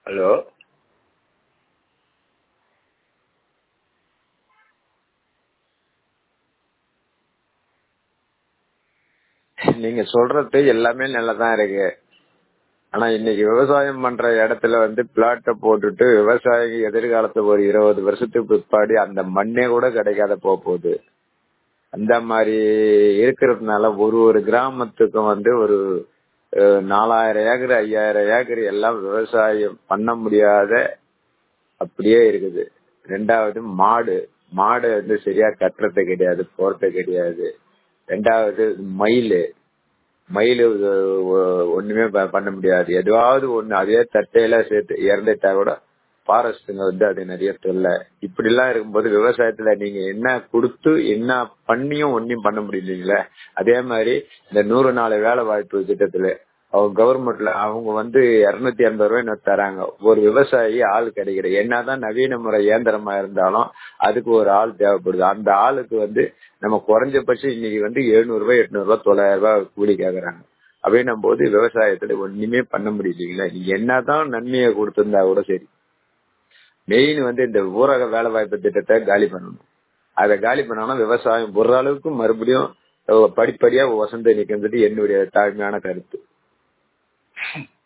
hello நீங்க சொல்றது எல்லாமே நல்லதான் இருக்கு ஆனா இன்னைக்கு விவசாயம் பண்ற இடத்துல வந்து பிளாட்ட போட்டுட்டு விவசாயிக்கு எதிர்காலத்துல ஒரு இருபது வருஷத்துக்கு பிற்பாடு அந்த மண்ணே கூட கிடைக்காத போக போகுது அந்த மாதிரி இருக்கிறதுனால ஒரு ஒரு கிராமத்துக்கும் வந்து ஒரு அஹ், நாலாயிரம் ஏக்கர் ஐயாயிரம் ஏக்கர் எல்லாம் விவசாயம் பண்ண முடியாத அப்படியே இருக்குது ரெண்டாவது மாடு மாடு வந்து சரியா கட்டுறது கிடையாது போறது கிடையாது ரெண்டாவது மயில் மயில் ஒண்ணுமே ப- பண்ண முடியாது எதுவாவது ஒண்ணு அதே தட்டையில சேர்த்து இறந்துட்டா கூட ஃபாரஸ்ட்டுங்க வந்து அது நிறைய தொல்லை இப்படி எல்லாம் இருக்கும்போது விவசாயத்துல நீங்க என்ன கொடுத்து என்ன பண்ணியும் ஒன்னும் பண்ண முடியலீங்களே அதே மாதிரி இந்த நூறு நாள் வேலை வாய்ப்பு திட்டத்துல அவங்க கவர்மெண்ட்ல அவங்க வந்து இருநூத்தி எண்பது ரூபாய் இன்னும் தராங்க ஒரு விவசாயி ஆள் கிடைக்கிற என்னதான் நவீன முறை இயந்திரமா இருந்தாலும் அதுக்கு ஒரு ஆள் தேவைப்படுது அந்த ஆளுக்கு வந்து நம்ம குறைஞ்சபட்சம் இன்னைக்கு வந்து எழுநூறு ரூபாய் எட்நூறு ரூபாய் தொள்ளாயிரம் ரூபாய் கூலி கேக்குறாங்க அப்படின்னும் போது விவசாயத்துல ஒண்ணுமே பண்ண முடியலீங்களா நீங்க என்னதான் நன்மையை கொடுத்திருந்தா கூட சரி மெயின் வந்து இந்த ஊரக வேலை வாய்ப்பு திட்டத்தை காலி பண்ணணும் அதை காலி பண்ணாலும் விவசாயம் ஒரு அளவுக்கு மறுபடியும் அஹ், படிப்படியா வசந்த நிற்கிறது என்னுடைய தாழ்மையான கருத்து